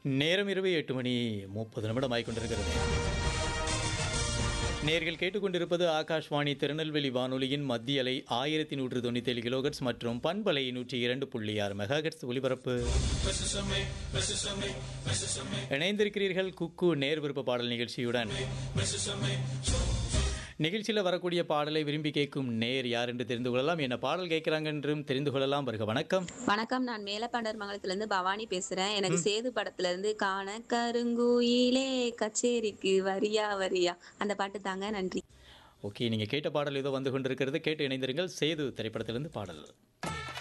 நேரம் இரவு எட்டு மணி முப்பது நிமிடம் ஆகிக்கொண்டிருக்கிறது நேர்கள் கேட்டுக்கொண்டிருப்பது ஆகாஷ்வாணி திருநெல்வேலி வானொலியின் மத்திய அலை ஆயிரத்தி நூற்று தொண்ணூற்றி ஏழு கிலோகட்ஸ் மற்றும் பண்பலை நூற்றி இரண்டு புள்ளி ஆறு மெகாகட்ஸ் ஒலிபரப்பு இணைந்திருக்கிறீர்கள் குக்கு நேர் விருப்ப பாடல் நிகழ்ச்சியுடன் நிகழ்ச்சியில் வரக்கூடிய பாடலை விரும்பி கேட்கும் நேர் யார் என்று தெரிந்து கொள்ளலாம் என்ன பாடல் கேட்குறாங்க என்றும் தெரிந்து கொள்ளலாம் வருக வணக்கம் வணக்கம் நான் மேலப்பாண்டர் மங்கலத்துல இருந்து பவானி பேசுறேன் எனக்கு சேது படத்துல இருந்து காண கருங்குயிலே கச்சேரிக்கு வரியா வரியா அந்த பாட்டு தாங்க நன்றி ஓகே நீங்கள் கேட்ட பாடல் ஏதோ வந்து கொண்டிருக்கிறது கேட்டு இணைந்திருங்கள் சேது திரைப்படத்திலிருந்து பாடல்